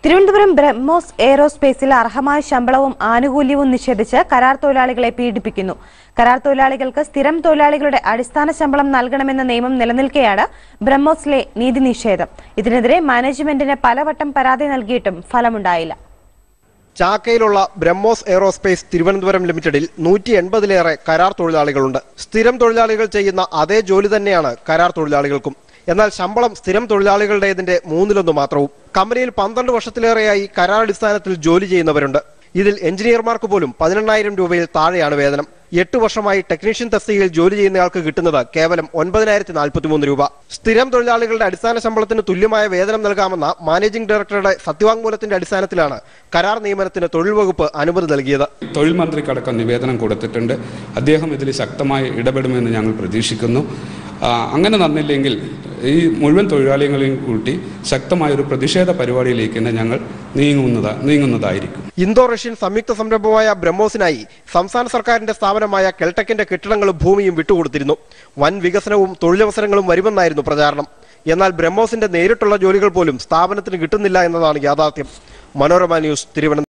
തിരുവനന്തപുരം ബ്രഹ്മോസ് എയ്റോസ്പേസിൽ അർഹമായ ശമ്പളവും ആനുകൂല്യവും നിഷേധിച്ച് കരാർ തൊഴിലാളികളെ പീഡിപ്പിക്കുന്നു കരാർ തൊഴിലാളികൾക്ക് സ്ഥിരം തൊഴിലാളികളുടെ അടിസ്ഥാന ശമ്പളം നൽകണമെന്ന നിയമം നിലനിൽക്കെയാണ് ബ്രഹ്മോസിലെ നീതി നിഷേധം ഇതിനെതിരെ മാനേജ്മെന്റിന് പലവട്ടം പരാതി നൽകിയിട്ടും ഫലമുണ്ടായില്ല ചാക്കയിലുള്ള ബ്രഹ്മോസ് എയറോസ്പേസ് തിരുവനന്തപുരം ലിമിറ്റഡിൽ നൂറ്റി എൺപതിലേറെ കരാർ തൊഴിലാളികളുണ്ട് സ്ഥിരം തൊഴിലാളികൾ ചെയ്യുന്ന അതേ ജോലി തന്നെയാണ് കരാർ തൊഴിലാളികൾക്കും എന്നാൽ ശമ്പളം സ്ഥിരം തൊഴിലാളികളുടേതിന്റെ മൂന്നിലൊന്ന് മാത്രവും കമ്പനിയിൽ പന്ത്രണ്ട് വർഷത്തിലേറെയായി കരാർ അടിസ്ഥാനത്തിൽ ജോലി ചെയ്യുന്നവരുണ്ട് ഇതിൽ എഞ്ചിനീയർമാർക്ക് പോലും പതിനെണ്ണായിരം രൂപയിൽ താഴെയാണ് വേതനം എട്ട് വർഷമായി ടെക്നീഷ്യൻ തസ്തികയിൽ ജോലി ചെയ്യുന്നയാൾക്ക് കിട്ടുന്നത് കേവലം ഒൻപതിനായിരത്തി നാൽപ്പത്തിമൂന്ന് രൂപ സ്ഥിരം തൊഴിലാളികളുടെ അടിസ്ഥാന ശമ്പളത്തിന് തുല്യമായ വേതനം നൽകാമെന്ന മാനേജിംഗ് ഡയറക്ടറുടെ സത്യവാങ്മൂലത്തിന്റെ അടിസ്ഥാനത്തിലാണ് കരാർ നിയമനത്തിന് തൊഴിൽ വകുപ്പ് അനുമതി നൽകിയത് തൊഴിൽ മന്ത്രിക്കടക്കം നിവേദനം കൊടുത്തിട്ടുണ്ട് അദ്ദേഹം ഇതിൽ ശക്തമായി ഇടപെടുമെന്ന് ഞങ്ങൾ പ്രതീക്ഷിക്കുന്നു ആ, അങ്ങനെ നടന്നില്ലെങ്കിൽ ഈ മുഴുവൻ തൊഴിലാളികളെയും കൂട്ടി ശക്തമായൊരു പ്രതിഷേധ പരിപാടിയിലേക്ക് തന്നെ ഞങ്ങൾ നീങ്ങുന്നതാ നീങ്ങുന്നതായിരിക്കും ഇന്തോ റഷ്യൻ സംയുക്ത സംരംഭമായ ബ്രഹ്മോസിനായി സംസ്ഥാന സർക്കാരിന്റെ സ്ഥാപനമായ കെൽടെക്കിന്റെ കെട്ടിടങ്ങളും ഭൂമിയും വിട്ടുകൊടുത്തിരുന്നു വൻ വികസനവും തൊഴിലവസരങ്ങളും വരുമെന്നായിരുന്നു പ്രചാരണം എന്നാൽ ബ്രഹ്മോസിന്റെ നേരിട്ടുള്ള ജോലികൾ പോലും സ്ഥാപനത്തിന് കിട്ടുന്നില്ല എന്നതാണ് യാഥാർത്ഥ്യം മനോരമ ന്യൂസ് തിരുവനന്തപുരം